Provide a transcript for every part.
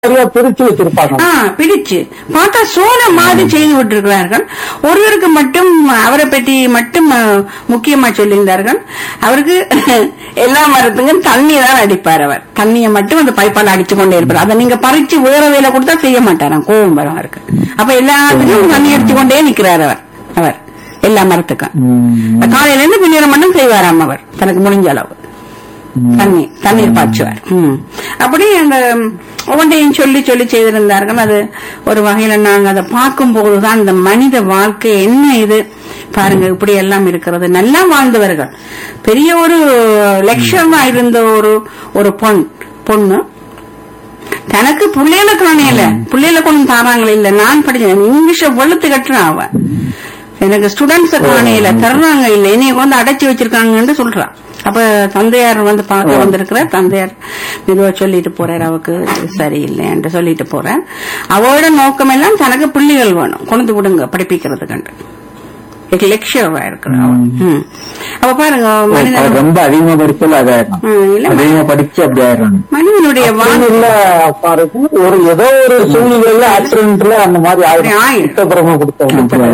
சரியா பிரிச்சு வச்சிருப்பாங்க ஆ, பிடிச்சு பார்த்தா சோளம் மாதிரி செய்து விட்டிருக்கிறார்கள் ஒருவருக்கு மட்டும் அவரை பற்றி மட்டும் அஹ், முக்கியமா சொல்லியிருந்தார்கள் அவருக்கு எல்லா மரத்துக்கும் தண்ணி தான் அடிப்பார் அவர் தண்ணியை மட்டும் அந்த பைப்பால் அடிச்சு கொண்டே இருப்பார் அதை நீங்க பறிச்சு வேற வேலை கொடுத்தா செய்ய மாட்டாராம் கோவம் வரும் அவருக்கு அப்ப எல்லாத்துக்கும் தண்ணி அடிச்சு கொண்டே நிக்கிறார் அவர் அவர் எல்லா மரத்துக்கும் காலையில இருந்து பின்னேரம் மட்டும் செய்வாராம் அவர் தனக்கு முடிஞ்ச அளவு தண்ணி தண்ணீர் பாய்ச்சுவார் ம். அப்படி அந்த ஒவ்வொன்றையும் சொல்லி சொல்லி செய்திருந்தார்கள் அது ஒரு வகையில நாங்க அதை பார்க்கும் போதுதான் இந்த மனித வாழ்க்கை என்ன இது பாருங்க இப்படி எல்லாம் இருக்கிறது நல்லா வாழ்ந்தவர்கள் பெரிய ஒரு லட்சமா இருந்த ஒரு ஒரு பொன் பொண்ணு தனக்கு புள்ளையில காணையில புள்ளையில கொண்டு தாராங்களே இல்ல நான் படிச்சேன் இங்கிலீஷ வெளுத்து கட்டுறான் அவன் எனக்கு ஸ்டூடெண்ட்ஸ் காணையில தர்றாங்க இல்ல என்னைய வந்து அடைச்சி வச்சிருக்காங்கன்னு சொல்றான் அப்ப தந்தையார் வந்து பார்க்க வந்திருக்கிறார் தந்தையார் மெதுவா சொல்லிட்டு போறார் அவக்கு சரியில்லை என்று சொல்லிட்டு போறேன் அவளோட நோக்கம் எல்லாம் தனக்கு பிள்ளைகள் வேணும் கொண்டு விடுங்க படிப்பிக்கிறதுக்கு லட்சியமா இருக்கிற அவன் ம். அப்ப பாருங்க அவர் மனிதன் ரொம்ப அதிகமா படிச்சல அதாயிரும் ம், இல்ல அதிகமா படிச்சு அப்படி ஆயிரும் மனிதனுடைய வாழ் இல்ல பாருங்க ஒரு ஏதோ ஒரு சூழ்நிலையில ஆக்சிடென்ட்ல அந்த மாதிரி ஆயிரும் ஆயிரும். சுத்தபிரம கொடுத்த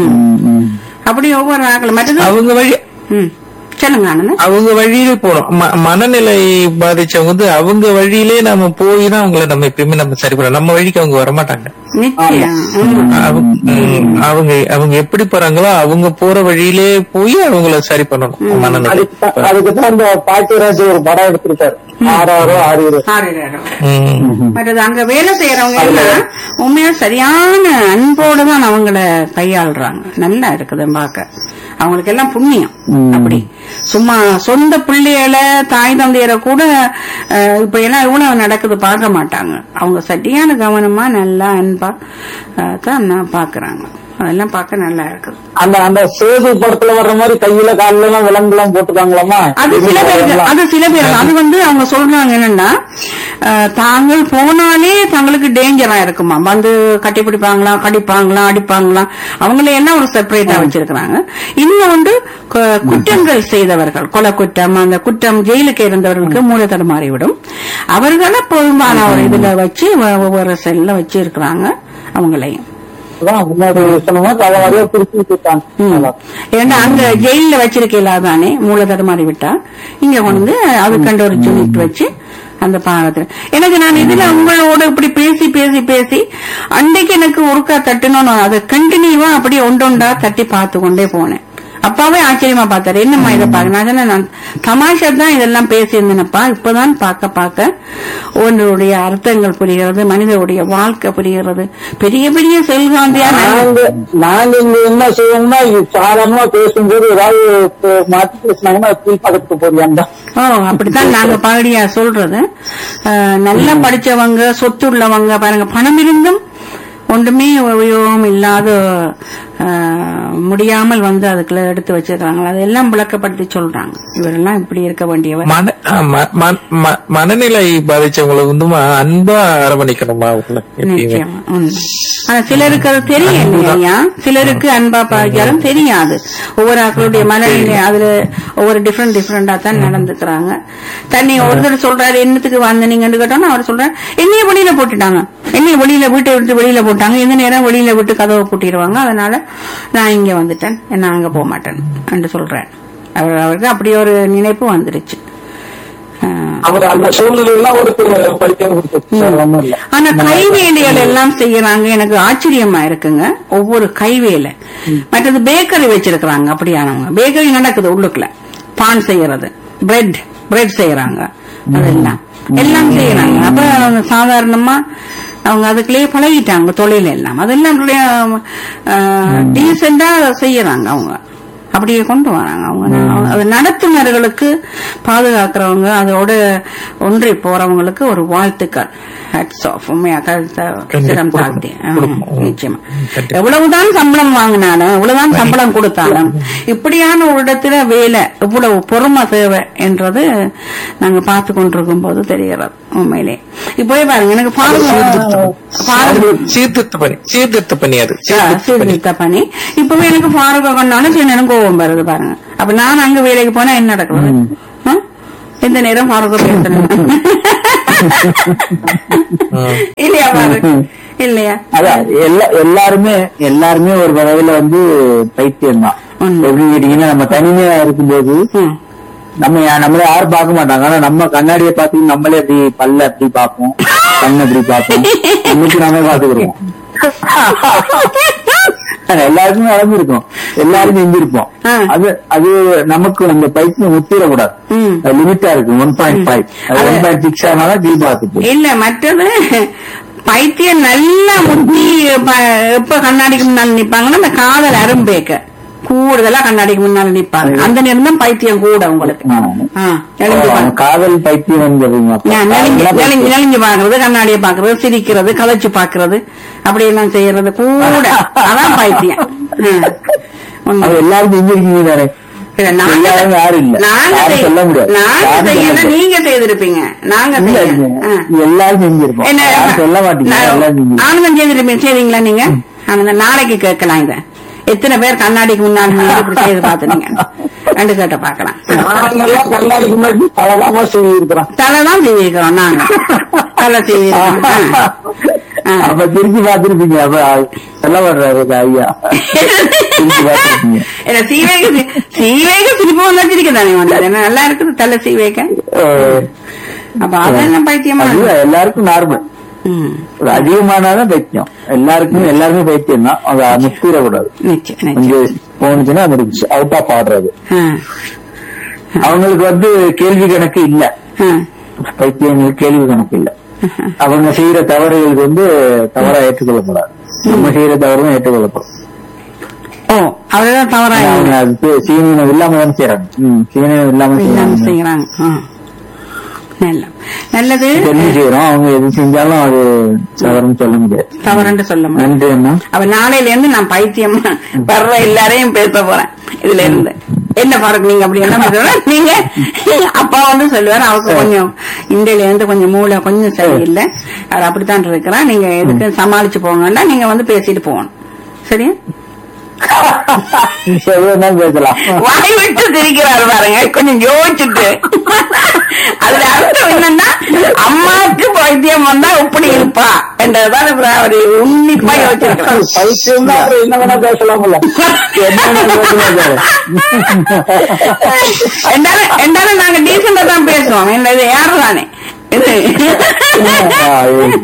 ம். அப்படி ஒவ்வொரு ஆக்கள் மற்றது அவங்க வழி ம். சொல்லுங்க ஆனந்த் அவங்க வழியிலே போறோம் ம- மனநிலை பாதிச்சவங்க வந்து அவங்க வழியிலே நம்ம போய் தான் அவங்கள நம்ம எப்பயுமே நம்ம சரி பண்ணலாம் நம்ம வழிக்கு அவங்க வரமாட்டாங்க நிச்சயம் ம். அவங்க ம், அவங்க அவங்க எப்படி போறாங்களோ அவங்க போற வழியிலே போய் அவங்கள சரி பண்ணணும் மனநிலை அதுக்கு அதுக்குதான் அந்த பாக்கியராஜ் ஒரு படம் எடுத்திருக்காரு ஆறாரோ ஆறு ஆறு நேரம். ம். மற்றது அங்க வேலை செய்யறவங்க எல்லாம் உண்மையா சரியான அன்போடு தான் அவங்கள கையாளுறாங்க நல்லா இருக்குது பார்க்க அவங்களுக்கு எல்லாம் புண்ணியம் அப்படி சும்மா சொந்த பிள்ளைகளை தாய் தந்தையரை கூட அஹ், இப்ப எல்லாம் இவ்வளவு நடக்குது பார்க்க மாட்டாங்க அவங்க சரியான கவனமா நல்லா அன்பா அஹ், தான் நான் பாக்குறாங்க அதெல்லாம் பார்க்க நல்லா இருக்குது அந்த அந்த சேது படத்துல வர்ற மாதிரி கையில கால்ல எல்லாம் விலங்கு எல்லாம் போட்டுருக்காங்களாமா அது சில பேருக்கு அது சில பேர் அது வந்து அவங்க சொல்றாங்க என்னன்னா அஹ், தாங்கள் போனாலே தங்களுக்கு டேஞ்சரா இருக்குமா வந்து கட்டி பிடிப்பாங்களா கடிப்பாங்களா அடிப்பாங்களா அவங்கள எல்லாம் ஒரு செப்பரேட்டா வச்சிருக்கிறாங்க இன்னும் வந்து கு- குற்றங்கள் செய்தவர்கள் கொலை குற்றம் அந்த குற்றம் ஜெயிலுக்கு இருந்தவர்களுக்கு மூளை தடுமாறிவிடும் அவர்களை பெரும்பாலான ஒரு இதுல வச்சு ஒ- ஒவ்வொரு செல்ல வச்சு இருக்கிறாங்க அவங்களையும் அதான் முன்னாடி சொன்ன மாதிரி அதை வரையா பிரிச்சு வச்சிருக்காங்க ஏன்னா அங்க ஜெயில வச்சிருக்கல தானே மூளை தடுமாறி விட்டா இங்க கொண்டு வந்து அதுக்கண்டு ஒரு யூனிட் வச்சு அந்த பாகத்துல எனக்கு நான் இதுல உங்களோட இப்படி பேசி பேசி பேசி அன்னைக்கு எனக்கு ஒருக்கா தட்டணும்னு அதை கண்டினியூவா அப்படியே ஒண்டொண்டா தட்டி பார்த்து கொண்டே போனேன் அப்பாவே ஆச்சரியமா பார்த்தாரு என்னம்மா இதை பாக்க நான் சொன்னேன், நான் தமாஷா தான் இதெல்லாம் பேசியிருந்தேனப்பா இப்பதான் பார்க்க பார்க்க ஒன்றுடைய அர்த்தங்கள் புரிகிறது மனிதனுடைய வாழ்க்கை புரிகிறது பெரிய பெரிய செல்காந்தியா நாங்க நாங்க இங்க என்ன செய்வோம்னா இது சாதாரணமா பேசும்போது ஏதாவது பே- மாத்தி பேசினாங்கன்னா கீழ் பக்கத்துக்கு போறியாண்டா ஓ அப்படித்தான் நாங்க பாடியா சொல்றது அஹ், நல்லா படிச்சவங்க சொத்து உள்ளவங்க பாருங்க பணம் இருந்தும் ஒன்றுமே உபயோகம் இல்லாத அஹ், முடியாமல் வந்து அதுக்குள்ள எடுத்து வச்சிருக்காங்க அதெல்லாம் விளக்கப்படுத்தி சொல்றாங்க இவரெல்லாம் இப்படி இருக்க வேண்டியவர் மன ஆ, ம- ம- ம- மனநிலை பாதிச்சவங்களை வந்து அன்பா அரவணைக்கணுமா அவங்கள எப்பயுமே நிச்சயமா உம். ஆனா சிலருக்கு அது தெரியும் இல்லையா சிலருக்கு அன்பா பாக்கியாலும் தெரியாது ஒவ்வொரு ஆக்களுடைய மனநிலை அதுல ஒவ்வொரு டிஃப்ரெண்ட் டிஃப்ரெண்டா தான் நடந்துக்கிறாங்க தண்ணி ஒருத்தர் சொல்றாரு என்னத்துக்கு வந்த நீங்கன்னு கேட்டோம்னா அவர் சொல்றாரு என்னைய வெளியில போட்டுட்டாங்க என்னைய வெளியில வீட்டை விட்டு வெளியில போட்டாங்க எந்த நேரம் வெளியில விட்டு கதவை பூட்டிடுவாங்க அதனால நான் இங்க வந்துட்டேன் நான் அங்க போக மாட்டேன் என்று சொல்றேன் அவர் அவருக்கு அப்படி ஒரு நினைப்பு வந்துருச்சு ஆஹ் அவர் அந்த சூழ்நிலையெல்லாம் ஒரு படிக்க கொடுத்துருச்சு ஒண்ணும் இல்ல ஆனா கைவேலைகள் எல்லாம் செய்யறாங்க எனக்கு ஆச்சரியமா இருக்குங்க ஒவ்வொரு கைவேலை மற்றது பேக்கரி வச்சிருக்கிறாங்க அப்படியானவங்க பேக்கரி நடக்குது உள்ளுக்குள்ள பான் செய்யறது பிரெட் பிரெட் செய்யறாங்க அதெல்லாம் எல்லாம் செய்யறாங்க அப்ப அவங்க சாதாரணமா அவங்க அதுக்குள்ளேயே பழகிட்டாங்க தொழில் எல்லாம் அதெல்லாம் டீசெண்டா செய்யறாங்க அவங்க அப்படியே கொண்டு வராங்க அவங்க அது நடத்துனர்களுக்கு பாதுகாக்கிறவங்க அதோட ஒன்றி போறவங்களுக்கு ஒரு வாழ்த்துக்கள் ஹேட்ஸ் ஆஃப் உண்மையா கருத்த சிரம் தாழ்த்தி ஆமா, நிச்சயமா எவ்வளவுதான் சம்பளம் வாங்கினாலும் எவ்வளவுதான் சம்பளம் கொடுத்தாலும் இப்படியான ஒரு இடத்துல வேலை இவ்வளவு பொறுமை தேவை என்றது நாங்க பார்த்து கொண்டிருக்கும் போது தெரிகிறது உண்மையிலே இப்போவே பாருங்க எனக்கு பாருங்க பாருங்க சீர்திருத்த பணி சீர்திருத்த பணி அது சீர்திருத்த பணி இப்பவே எனக்கு பாருங்க கொண்டாலும் சில நேரம் கோபம் வருது பாருங்க அப்ப நான் அங்க வேலைக்கு போனா என்ன நடக்குது ஆ? எந்த நேரம் பாருங்க பேசுறேன் ம். இல்லையா பாரு இல்லையா அதான் எல்லா எல்லாருமே எல்லாருமே ஒரு வகையில வந்து பைத்தியம் தான் உண்மை. எப்படி கேட்டீங்கன்னா நம்ம தனிமையா இருக்கும்போது ம். நம்ம யா- நம்மள யாரும் பார்க்க மாட்டாங்க ஆனா நம்ம கண்ணாடியை பார்த்து நம்மளே அப்படி பல்ல அப்படி பார்ப்போம் கண்ணு அப்படி பார்ப்போம் இன்னைக்கு நாமே பார்த்துக்கிறோம் எல்லாருக்குமே நடந்திருக்கும் எல்லாரும் செஞ்சிருப்போம் ஆ. அது அது நமக்கு அந்த பைத்தியம் முத்திரக்கூடாது ம். லிமிட்டா இருக்கு ஒன் பாயிண்ட் ஃபைவ் அது- ஒன் பாயிண்ட் சிக்ஸ் ஆனாலும் டீ பார்த்துட்டு இல்ல மற்றது பைத்தியம் நல்லா முத்தி ப- எப்ப கண்ணாடிக்கு முன்னால நிப்பாங்கன்னா அந்த காதல் அரும்பேக்க கூடுதலா கண்ணாடிக்கு முன்னால நிப்பாங்க அந்த நேரம் தான் பைத்தியம் கூட உங்களுக்கு ஆ, நெளிஞ்சு பாருங்க. காதல் பைத்தியம் நான் நெளிஞ்சு நெளிஞ்சு நெளிஞ்சு பாக்குறது கண்ணாடியை பாக்குறது சிரிக்கிறது கதைச்சு பாக்குறது அப்படி எல்லாம் செய்யறது கூட அதான் பைத்தியம் ம். உண்மை. அது எல்லாரும் செஞ்சிருக்கீங்க தானே இல்ல, நாங்க எல்லாரும் யாரும் இல்ல. நாங்க யாரும் செய்- சொல்ல முடியாது. நாங்க யாரும் சொல்ல செய்யல முடியாது. நீங்க செய்திருப்பீங்க நாங்க இல்ல, செய்யல. இல்ல. ஆ. எல்லாரும் செஞ்சிருப்போம் என்ன யாரும் சொல்ல மாட்டீங்க நான் எல்லாரும் செஞ்சிருப்போம் ஆனந்தம் செய்திருப்பீங்க செய்வீங்களா நீங்க ஆனந்தம் நாளைக்கு கேட்கலாம் இத எத்தனை பேர் கண்ணாடிக்கு முன்னாடி நின்று இப்படி செய்து பாத்துனீங்க ரெண்டு கேட்ட பாக்கலாம் நாங்கெல்லாம் கண்ணாடிக்கு முன்னாடி பலகாம செய்திருக்கிறோம் தலை தான் செய்திருக்கிறோம் நாங்க தலை செய்திருக்கிறோம் ஆ. ஆ. அப்ப திருப்பி பார்த்திருப்பீங்க அப்ப சொல்ல வர்றாரு ஐயா திருப்பி பார்த்திருப்பீங்க இல்ல சீவேக சீவேக சிரிப்பு வந்தா சிரிக்க தானே வந்தது என்ன நல்லா இருக்குது தலை சீவேக அஹ், அப்ப அதெல்லாம் பைத்தியமா அது எல்லாருக்கும் நார்மல் ம் ஒரு அதிகமானாதான் பைத்தியம் எல்லாருக்கும் எல்லாருமே பைத்தியம் தான் அதை முத்திரக்கூடாது நிச்சயம் நிச்சயம் கொஞ்சம் போனுச்சுன்னா முடிஞ்சு அவுட் ஆஃப் ஆடுறது ஆ. அவங்களுக்கு வந்து கேள்வி கணக்கு இல்ல ஆ. பைத்தியங்களுக்கு கேள்வி கணக்கு இல்ல அவங்க செய்யற தவறுகளுக்கு வந்து தவறா ஏற்றுக்கொள்ளப்படாது நம்ம செய்யற தவறும் ஏற்றுக்கொள்ளப்படும் ஓ அவர்தான் தவறா அவங்க அது சீனியம் இல்லாம தானே செய்யறாங்க ம், சீனியம் இல்லாம இல்லாம செய்யறாங்க செய்யறாங்க ஆ. நல்ல நல்லது தெரிஞ்சு செய்யறோம் அவங்க எது செஞ்சாலும் அது தவறுன்னு சொல்ல முடியாது தவறுன்னு சொல்ல முடியும் நன்றி அண்ணா அப்ப நாளையில இருந்து நான் பைத்தியமா வர்ற எல்லாரையும் பேச போறேன் இதுல இருந்து என்ன பாருங்க நீங்க அப்படி என்ன பேசுற நீங்க அப்பா வந்து சொல்லுவாரு அவருக்கு கொஞ்சம் இந்தியில இருந்து கொஞ்சம் மூளை கொஞ்சம் சரியில்லை அவர் அப்படித்தான் இருக்கிறான் நீங்க எதுக்கு சமாளிச்சு போங்கன்னா நீங்க வந்து பேசிட்டு போகணும் சரியா சரி வேணாலும் பேசலாம் வாய் விட்டு சிரிக்கிறாரு பாருங்க கொஞ்சம் யோசிச்சுட்டு அதுல அர்த்தம் என்னன்னா அம்மாக்கு பைத்தியம் வந்தா எப்படி இருப்பா என்றதுதான் அப்புறம் அவரு உன்னிப்பா யோசிச்சிருக்கிறார் பைத்தியம் தான் அப்புறம் என்ன வேணா பேசலாம்ல என்ன வேணா பேசலாம் சார். என்றாலும் என்றாலும் நாங்க டீசெண்டா தான் பேசுவோம் என்ன இது யாரு தானே இது ஆ,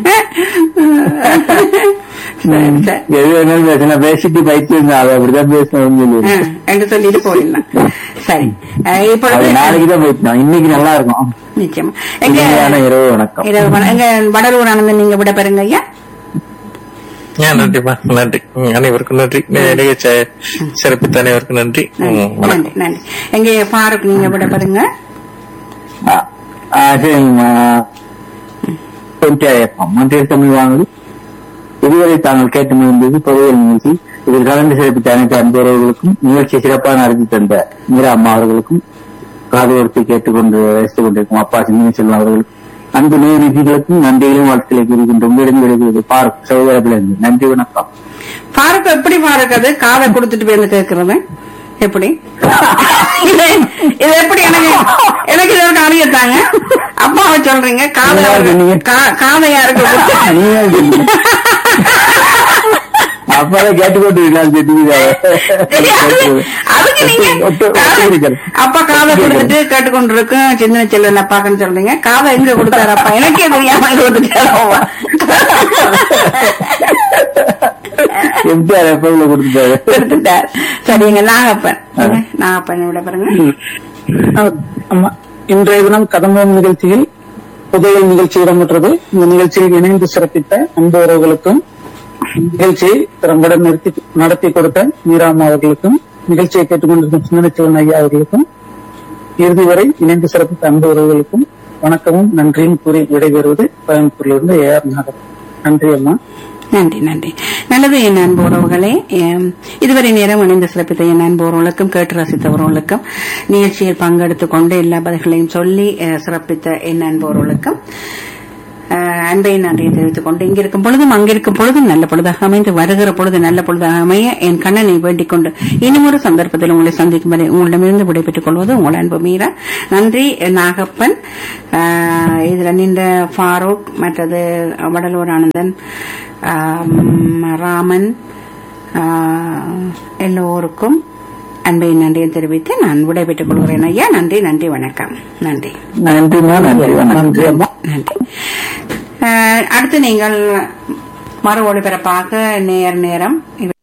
சரி, சரி. எது வேணாலும் பேசலாம் பேசிட்டு பைத்தியம் தான் அதை அப்படிதான் பேசணும்னு சொல்லி ஆ, என்று சொல்லிட்டு போயிடலாம் சரி அஹ், அது இப்பொழுது நாளைக்கு தான் பைத்தியம் இன்னைக்கு நல்லா இருக்கும் நிச்சயமா எங்க இனிமையான இரவு வணக்கம் இரவு வணக்கம். எங்க வடலூர் ஆனந்தன் நீங்க விட பெறுங்க ஐயா ஆ, நன்றிப்பா நன்றி ம், அனைவருக்கும் நன்றி நிகழ்ச்சி சிறப்பித்த அனைவருக்கும் நன்றி ம், நன்றி வணக்கம் நன்றி நன்றி எங்க ஃபாரூக் நீங்க விட பெறுங்க ஆ, ஆ, சரிங்கம்மா மன்றியல் தமிழ் வானொலி இதுவரை தாங்கள் கேட்டு மகிழ்ந்தது பொதுவில் நிகழ்ச்சி இதில் கலந்து சிறப்பித்த அனைத்து அன்புறவர்களுக்கும் நிகழ்ச்சியை சிறப்பாக நடத்தி தந்த மீரா அம்மா அவர்களுக்கும் காதோர்த்தி கேட்டுக்கொண்டு ரசித்துக் கொண்டிருக்கும் அப்பா சிந்தனை செல்வம் அவர்களுக்கும் அன்பு நேர்களுக்கும் நன்றிகளும் வாழ்த்துக்களை கூறுகின்ற உங்களிடம் விடுகிறது பார்க் சகோதரர்கள் நன்றி வணக்கம் ஃபாரூக் எப்படி ஃபாரூக் அது காதை கொடுத்துட்டு போய் வந்து கேட்கறது எப்படி இது இது எப்படி எனக்கு எனக்கு இதை விட்டு அறியத்தாங்க அப்பாவை சொல்றீங்க காதை நீங்க சொன்னீங்க. கா- காதை யாருக்கு கொடுத்து- நீங்க சொல்லுங்க. அப்பதான் கேட்டுக்கொண்டு தெரியாது. அதுக்கு நீங்க காதை- அப்பா காதை கொடுத்துட்டு கேட்டுக்கொண்டு இருக்கும் சின்ன செல்வன் அப்பாக்குன்னு சொல்றீங்க காதை எங்க கொடுத்தாரு அப்பா எனக்கே தெரியாம கொடுத்துட்டாரு எம்ஜிஆர் எப்பவுல கொடுத்துட்டாரு கொடுத்துட்டார் சரிங்க நாகப்பன் எங்க? நாகப்பன் விட பாருங்க ஆமா இன்றைய தினம் கதம்பம் நிகழ்ச்சியில் புதையல் நிகழ்ச்சி இடம்பெற்றது இந்த நிகழ்ச்சியில் இணைந்து சிறப்பித்த அன்பு உறவுகளுக்கும் நிகழ்ச்சியை திறம்பட நிறுத்தி நடத்தி கொடுத்த மீராமா அவர்களுக்கும் நிகழ்ச்சியை கேட்டுக்கொண்டிருக்கும் சிந்தனைச்சவன் ஐயா அவர்களுக்கும் இறுதி வரை இணைந்து சிறப்பித்த அன்பு உறவுகளுக்கும் வணக்கமும் நன்றியும் கூறி விடைபெறுவது கோயம்புத்தூரிலிருந்து ஏ ஆர் நாகர் நன்றி அம்மா நன்றி நன்றி நல்லது என் அன்பு உறவுகளே எம், இதுவரை நேரம் இணைந்து சிறப்பித்த என் அன்பு உறவுகளுக்கும் கேட்டு ரசித்த உறவுகளுக்கும் நிகழ்ச்சியில் பங்கெடுத்துக் கொண்டு எல்லா பதில்களையும் சொல்லி அஹ், சிறப்பித்த என் அன்பு உறவுகளுக்கும் அஹ், அன்பை நன்றியை தெரிவித்துக் கொண்டு இங்க இருக்கும் பொழுதும் அங்கிருக்கும் பொழுதும் நல்ல பொழுதாக அமைந்து வருகிற பொழுது நல்ல பொழுதாக அமைய என் கண்ணனை வேண்டிக் கொண்டு இன்னும் ஒரு சந்தர்ப்பத்தில் உங்களை சந்திக்கும் வரை உங்களிடமிருந்து விடைபெற்றுக் கொள்வது உங்கள் அன்பு மீரா நன்றி நாகப்பன் அஹ், இதுல நின்ற ஃபாரூக் மற்றது வடலூர் ஆனந்தன் ஆம், ராமன் ஆஹ், எல்லோருக்கும் அன்பை நன்றியை தெரிவித்து நான் விடைபெற்றுக் கொள்கிறேன் ஐயா நன்றி நன்றி வணக்கம் நன்றி நன்றிமா நன்றி நன்றி அம்மா நன்றி ஆஹ், அடுத்து நீங்கள் மறு ஒளிபரப்பாக நேர் நேரம்